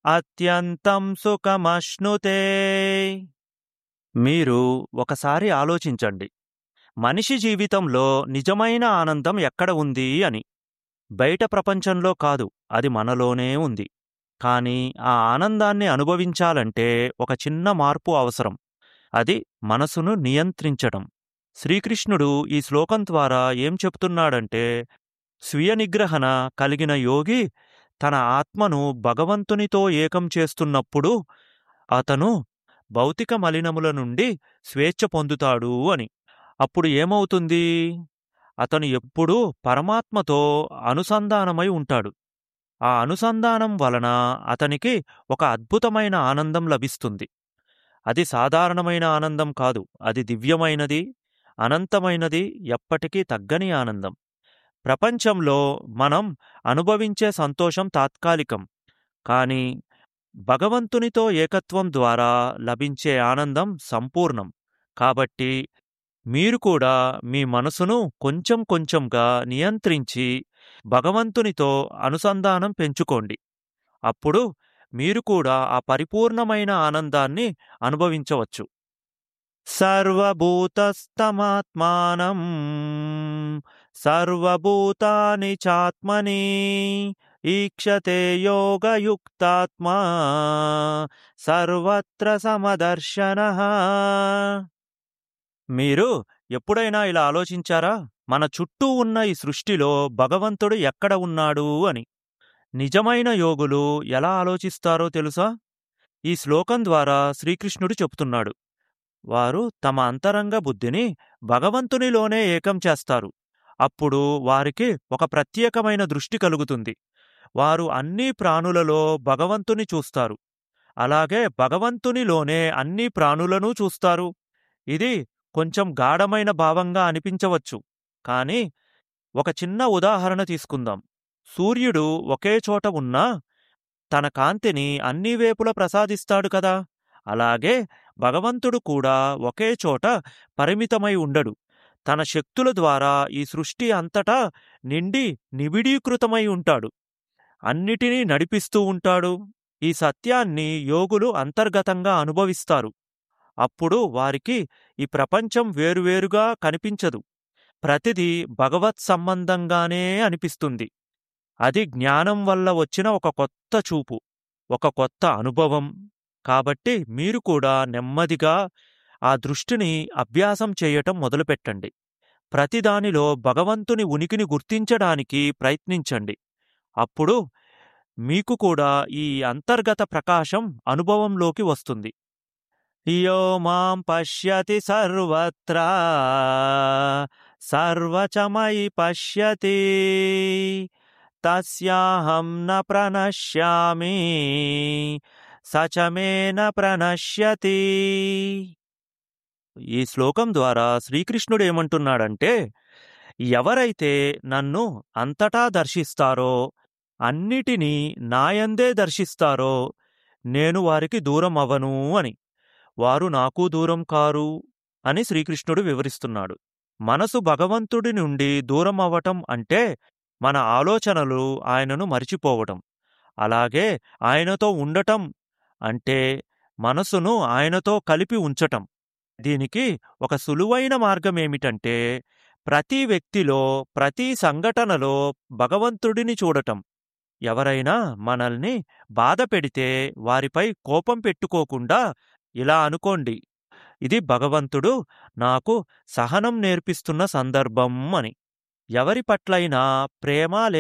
అత్యంతం సుఖమశ్నుతే మీరు ఒకసారి ఆలోచించండి మనిషి జీవితంలో నిజమైన ఆనందం ఎక్కడ ఉంది అని బయట ప్రపంచంలో కాదు అది మనలోనే ఉంది కానీ ఆ ఆనందాన్ని అనుభవించాలంటే ఒక చిన్న మార్పు అవసరం అది మనసును నియంత్రించడం శ్రీకృష్ణుడు ఈ శ్లోకం ద్వారా ఏం చెప్తున్నాడంటే స్వీయ నిగ్రహణ కలిగిన యోగి తన ఆత్మను భగవంతునితో ఏకం చేస్తున్నప్పుడు అతను భౌతిక మలినముల నుండి స్వేచ్ఛ పొందుతాడు అని అప్పుడు ఏమవుతుంది అతను ఎప్పుడూ పరమాత్మతో అనుసంధానమై ఉంటాడు ఆ అనుసంధానం వలన అతనికి ఒక అద్భుతమైన ఆనందం లభిస్తుంది అది సాధారణమైన ఆనందం కాదు అది దివ్యమైనది అనంతమైనది ఎప్పటికీ తగ్గని ఆనందం ప్రపంచంలో మనం అనుభవించే సంతోషం తాత్కాలికం కానీ భగవంతునితో ఏకత్వం ద్వారా లభించే ఆనందం సంపూర్ణం కాబట్టి మీరు కూడా మీ మనసును కొంచెం కొంచెంగా నియంత్రించి భగవంతునితో అనుసంధానం పెంచుకోండి అప్పుడు మీరు కూడా ఆ పరిపూర్ణమైన ఆనందాన్ని అనుభవించవచ్చు సర్వభూతస్తమాత్మానం సర్వభూతాని చాత్మని ఈక్షతే యోగయుక్తాత్మా సర్వత్ర సమదర్శన మీరు ఎప్పుడైనా ఇలా ఆలోచించారా మన చుట్టూ ఉన్న ఈ సృష్టిలో భగవంతుడు ఎక్కడ ఉన్నాడు అని నిజమైన యోగులు ఎలా ఆలోచిస్తారో తెలుసా ఈ శ్లోకం ద్వారా శ్రీకృష్ణుడు చెప్తున్నాడు వారు తమ అంతరంగ బుద్ధిని భగవంతునిలోనే ఏకం చేస్తారు అప్పుడు వారికి ఒక ప్రత్యేకమైన దృష్టి కలుగుతుంది వారు అన్ని ప్రాణులలో భగవంతుని చూస్తారు అలాగే భగవంతునిలోనే అన్ని ప్రాణులను చూస్తారు ఇది కొంచెం గాఢమైన భావంగా అనిపించవచ్చు కానీ ఒక చిన్న ఉదాహరణ తీసుకుందాం సూర్యుడు ఒకే చోట ఉన్నా తన కాంతిని అన్ని వేపుల ప్రసాదిస్తాడు కదా అలాగే భగవంతుడు కూడా ఒకే చోట పరిమితమై ఉండడు తన శక్తుల ద్వారా ఈ సృష్టి అంతటా నిండి నిబిడీకృతమై ఉంటాడు అన్నిటినీ నడిపిస్తూ ఉంటాడు ఈ సత్యాన్ని యోగులు అంతర్గతంగా అనుభవిస్తారు అప్పుడు వారికి ఈ ప్రపంచం వేరువేరుగా కనిపించదు ప్రతిదీ భగవత్ సంబంధంగానే అనిపిస్తుంది అది జ్ఞానం వల్ల వచ్చిన ఒక కొత్త చూపు ఒక కొత్త అనుభవం కాబట్టి మీరు కూడా నెమ్మదిగా ఆ దృష్టిని అభ్యాసం చేయటం మొదలుపెట్టండి ప్రతిదానిలో భగవంతుని ఉనికిని గుర్తించడానికి ప్రయత్నించండి అప్పుడు మీకు కూడా ఈ అంతర్గత ప్రకాశం అనుభవంలోకి వస్తుంది యో మాం పశ్యతి సర్వత్రా సర్వచమయి పశ్యతి తస్యాహం న ప్రణశ్యామి సచమేన ప్రణశ్యతి ఈ శ్లోకం ద్వారా శ్రీకృష్ణుడు ఏమంటున్నాడంటే ఎవరైతే నన్ను అంతటా దర్శిస్తారో అన్నిటినీ నాయందే దర్శిస్తారో నేను వారికి దూరం అవను అని వారు నాకు దూరం కారు అని శ్రీకృష్ణుడు వివరిస్తున్నాడు మనసు భగవంతుడి నుండి దూరం అవ్వటం అంటే మన ఆలోచనలు ఆయనను మరిచిపోవటం అలాగే ఆయనతో ఉండటం అంటే మనసును ఆయనతో కలిపి ఉంచటం దీనికి ఒక సులువైన మార్గమేమిటంటే ప్రతి వ్యక్తిలో ప్రతి సంఘటనలో భగవంతుడిని చూడటం ఎవరైనా మనల్ని బాధ పెడితే వారిపై కోపం పెట్టుకోకుండా ఇలా అనుకోండి ఇది భగవంతుడు నాకు సహనం నేర్పిస్తున్న సందర్భం అని ఎవరి పట్లైనా ప్రేమ